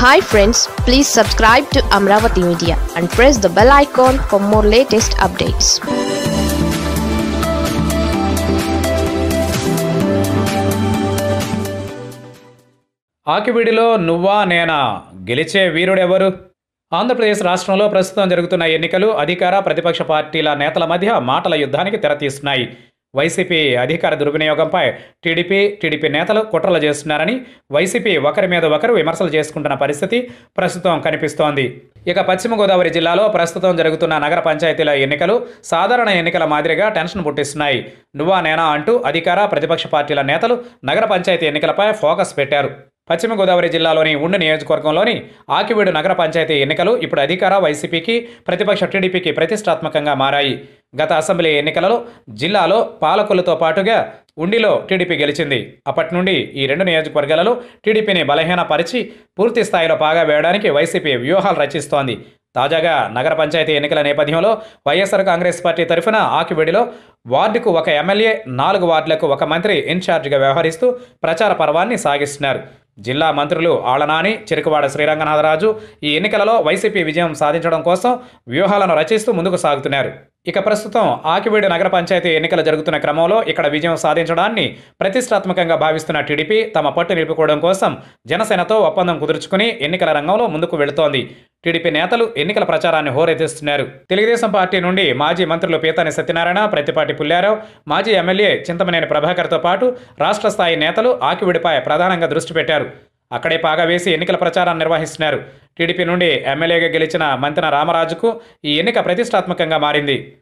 hi friends please subscribe to Amaravati media and press the bell icon for more latest updates ఆకివిడిలో నువ్వా నేనా గెలిచే వీరుడెవరు ఆంధ్రప్రదేశ్ రాష్ట్రంలో ప్రస్తుతం జరుగుతున్న ఎన్నికలు అధికార ప్రతిపక్ష పార్టీల నేతల మధ్య మాటల యుద్ధానికి తెరతీస్తున్నాయి వైసీపీ అధికార దుర్వినియోగంపై టీడీపీ టీడీపీ నేతలు కుట్రలు చేస్తున్నారని వైసీపీ ఒకరి మీద ఒకరు విమర్శలు చేసుకుంటున్న పరిస్థితి ప్రస్తుతం కనిపిస్తోంది ఇక పశ్చిమ గోదావరి జిల్లాలో ప్రస్తుతం జరుగుతున్న నగర పంచాయతీల ఎన్నికలు సాధారణ ఎన్నికల మాదిరిగా టెన్షన్ పుట్టిస్తున్నాయి నువ్వా నేనా అంటూ అధికార ప్రతిపక్ష పార్టీల నేతలు నగర పంచాయతీ ఎన్నికలపై ఫోకస్ పెట్టారు పశ్చిమ గోదావరి జిల్లాలోని ఉండి నియోజకవర్గంలోని ఆకివీడు నగర పంచాయతీ ఎన్నికలు ఇప్పుడు అధికార వైసీపీకి ప్రతిపక్ష టీడీపీకి ప్రతిష్టాత్మకంగా మారాయి గత అసెంబ్లీ ఎన్నికలలో జిల్లాలో పాలకులతో పాటుగా ఉండిలో టీడీపీ గెలిచింది అప్పటి నుండి ఈ రెండు నియోజకవర్గాలలో టీడీపీని బలహీనపరిచి పూర్తి స్థాయిలో పాగా వేయడానికి వైసీపీ వ్యూహాలు రచిస్తోంది తాజాగా నగర పంచాయతీ ఎన్నికల నేపథ్యంలో వైఎస్ఆర్ కాంగ్రెస్ పార్టీ తరఫున ఆకివీడిలో వార్డుకు ఒక ఎమ్మెల్యే నాలుగు వార్డులకు ఒక మంత్రి ఇన్ఛార్జిగా వ్యవహరిస్తూ ప్రచార పర్వాన్ని సాగిస్తున్నారు జిల్లా మంత్రులు ఆళ్లనాని చెరుకువాడ శ్రీరంగనాథరాజు ఈ ఎన్నికలలో వైసీపీ విజయం సాధించడం కోసం వ్యూహాలను రచిస్తూ ముందుకు సాగుతున్నారు ఇక ప్రస్తుతం ఆకివీడు నగర పంచాయతీ ఎన్నికలు జరుగుతున్న క్రమంలో ఇక్కడ విజయం సాధించడాన్ని ప్రతిష్టాత్మకంగా భావిస్తున్న టీడీపీ తమ పట్టు నిలుపుకోవడం కోసం జనసేనతో ఒప్పందం కుదుర్చుకుని ఎన్నికల రంగంలో ముందుకు వెళుతోంది టీడీపీ నేతలు ఎన్నికల ప్రచారాన్ని హోరెత్తిస్తున్నారు తెలుగుదేశం పార్టీ నుండి మాజీ మంత్రులు పీతాని సత్యనారాయణ ప్రతిపాటి పుల్లారావు మాజీ ఎమ్మెల్యే చింతమనేని ప్రభాకర్తో పాటు రాష్ట్ర స్థాయి నేతలు ఆకివీడిపై ప్రధానంగా దృష్టి పెట్టారు అక్కడే పాగా వేసి ఎన్నికల ప్రచారాన్ని నిర్వహిస్తున్నారు టీడీపీ నుండి ఎమ్మెల్యేగా గెలిచిన మంతెన రామరాజుకు ఈ ఎన్నిక ప్రతిష్టాత్మకంగా మారింది